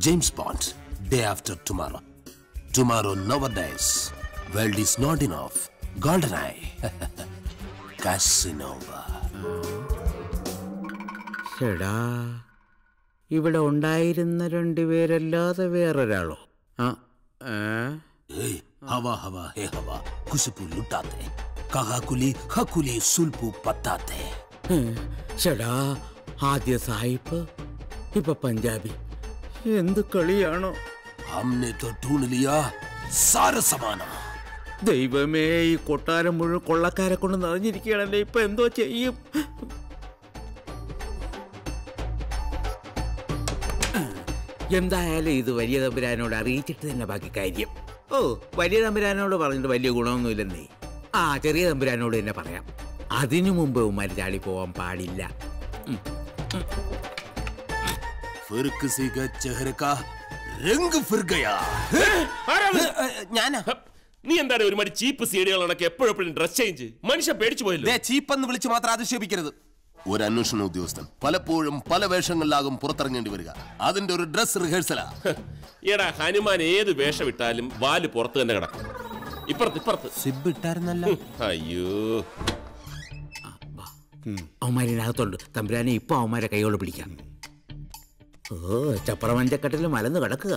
James Bond day after tomorrow tomorrow never dies world is not in of GoldenEye Casanova എടാ ഇവിടെ ഉണ്ടായിരുന്ന രണ്ടുപേരല്ലാതെ വേറൊരാളോ ആ ഏ? ഏയ് ഹവാ ഹവാ ഹേ ഹവാ കുശുപ്പു ലുട്ടാത്തെ കഹാകുലി ഹക്കുലി സുൽപു പത്താത്തെ ഏ, ചേടാ ആദ്യ സായിപ്പ് ഇപ്പൊ പഞ്ചാബി എന്ത് കളിയാണോ हमने तो ढूंढ लिया सारा समाना ദൈവമേ ഈ കൊട്ടാരം മുഴുവൻ കൊള്ളക്കാരെ കൊണ്ട് നിറഞ്ഞിരിക്കുകയാണല്ലേ ഇപ്പൊ എന്തോ ചെയ്യും എന്തായാലും ഇത് വലിയ തമ്പുരാനോട് അറിയിച്ചിട്ട് തന്നെ ബാക്കി കാര്യം ഓ വലിയ തമ്പുരാനോട് പറഞ്ഞിട്ട് വലിയ ഗുണമൊന്നുമില്ലെന്നേ ആ ചെറിയ തമ്പുരാനോട് തന്നെ പറയാം അതിനു മുമ്പ് ഉമ്മാര് ചാടി പോവാൻ പാടില്ല फिर किसी का चेहरे का रंग फिर गया ഞാനാ നീ എന്താണ് ഒരുമാതിരി ചീപ്പ് സീഡികളാണൊക്കെ എപ്പോഴെപ്പോഴും ഡ്രസ് ചേഞ്ച് മനുഷ്യൻ പേടിച്ചു പോയല്ലോ ചീപ്പെന്ന് വിളിച്ച് മാത്രം അധിക്ഷേപിക്കരുത് ഒരു അന്വേഷണ ഉദ്യോഗസ്ഥൻ പലപ്പോഴും പല വേഷങ്ങളിലാകും പുറത്തിറങ്ങേണ്ടി വരിക അതിന്റെ ഒരു ഡ്രസ് റിഹേഴ്സലാ എടാ ഹനുമാൻ ഏത് വേഷം ഇട്ടാലും വാല് പുറത്ത് തന്നെ കിടക്കും ഇപ്പുറത്ത് ഇപ്പുറത്ത് സിബ് ഇട്ടായിരുന്നല്ല അയ്യോ അവന്മാരിനകത്തുണ്ട് തമ്പുരാനെ ഇപ്പൊ അവന്മാരെ കൈയോട് പിടിക്കാം ഓ ചപ്പറമഞ്ചക്കെട്ടിൽ മലന്ന് കിടക്കുക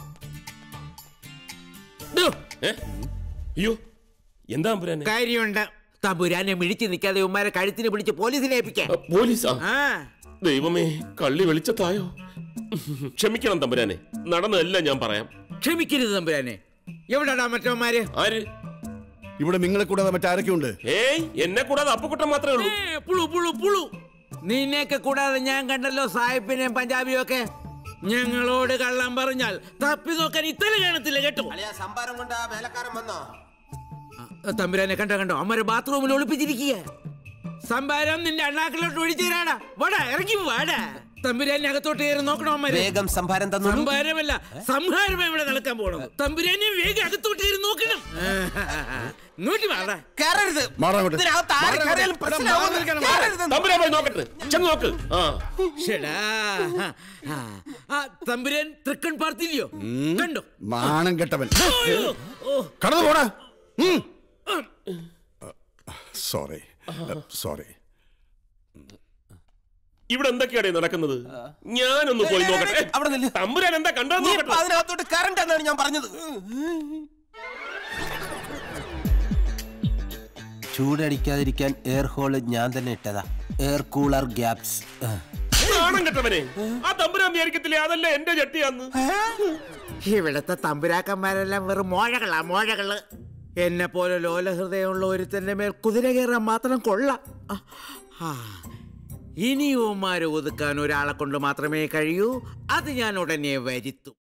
ഡോ, ഏ അയ്യോ എന്താ പുരാനെ കാര്യമുണ്ട് തമ്പുരാനെ മിഴിച്ചു നിൽക്കാതെ ഉമ്മാരെ കഴുത്തിന് പിടിച്ച് പോലീസിനെ ഏൽപ്പിക്കാം പോലീസാ ആ ദൈവമേ കള്ളി വെളിച്ചത്തായോ ക്ഷമിക്കണം തമ്പുരാനെ നടന്നതെല്ലാം ഞാൻ പറയാം ക്ഷമിക്കരുത് തമ്പുരാനെ എവിടെടാ മറ്റവന്മാര് ആര് ഇവിടെ നിങ്ങളെ കൂടാതെ മറ്റാരൊക്കെ ഉണ്ട് ഏയ് എന്നെ കൂടാതെ അപ്പുക്കുട്ടൻ മാത്രമേ ഉള്ളൂ ഏ, പുളു പുളു പുളു നിന്നെയൊക്കെ കൂടാതെ ഞാൻ കണ്ടല്ലോ സാഹിബിനെയും പഞ്ചാബിയും ഒക്കെ ഞങ്ങളോട് കള്ളം പറഞ്ഞാൽ തപ്പി നോക്കാൻ ഇത്തല കാണത്തില്ല കേട്ടോ സംഭാരം കൊണ്ട് ആ വേലക്കാരൻ വന്നോ ആ, തമ്പുരാനെ കണ്ടോ കണ്ടോ അമ്മര് ബാത്റൂമിൽ ഒളിപ്പിച്ചിരിക്കുക സംഭാരം നിന്റെ അണ്ണാക്കിലോട്ട് ഒഴിച്ചേരാടാ വാടാ ഇറങ്ങി വാടാ തമ്പുരാനെ അകത്തോട്ട് കയറി നോക്കണോ അമ്മര് വേഗം സംഭാരം തന്നു സംഭാരമല്ല സംഹാരം ഇവിടെ നടക്കാൻ പോണത് തമ്പുരാനെ വേഗം അകത്തോട്ട് കയറി നോക്കണം ഇങ്ങോട്ട് വാടാ കയറരുത് മാറാൻ അങ്ങോട്ട്. ഇതിനകത്ത് ആര് മാറാൻ കയറിയാലും അങ്ങോട്ട്. പ്രശ്നമാവും. മാറാൻ നിൽക്കണം. കയറരുതെന്ന്. തമ്പുരാൻ പോയി നോക്കട്ടെ ചെന്ന് നോക്ക് ആ ഷെടാ ആ, ആ തമ്പുരാൻ തൃക്കൺ പാർത്തില്ലയോ കണ്ടോ മാനം കെട്ടവൻ അയ്യോ, ഓ കടന്നു പോടാ സോറി സോറി ഇവിടെ എന്തൊക്കെയാണ് നടക്കുന്നത് ഞാനൊന്ന് പോയി നോക്കട്ടെ അവിടെ നില്ല്. തമ്പുരാൻ എന്താ കണ്ടെന്ന് നീ ഇപ്പൊ നോക്കട്ടെ അതിനകത്തോട്ട് കറണ്ട് എന്നാണ് ഞാൻ പറഞ്ഞത് ചൂടടിക്കാതിരിക്കാൻ എയർ ഹോള് ഞാൻ തന്നെ ഇട്ടതാ എയർ കൂളർ ഗ്യാപ്സ് നാണം കെട്ടവനെ ആ തമ്പുരാൻ വിചാരിക്കത്തില്ലേ അതല്ല എന്റെ ചട്ടിയാന്ന് ഇവിടത്തെ തമ്പുരാക്കന്മാരെല്ലാം വെറും മോഴകളാ മോഴകള് എന്നെ പോലെ ലോലഹൃദയമുള്ള ഒരുത്തന്റെ മേൽ കുതിര കയറാൻ മാത്രം കൊള്ളാം ആ, ആ. ഇനി ഓമാരെ ഒതുക്കാൻ ഒരാളെ കൊണ്ട് മാത്രമേ കഴിയൂ അത് ഞാൻ ഉടനെ വരുത്തും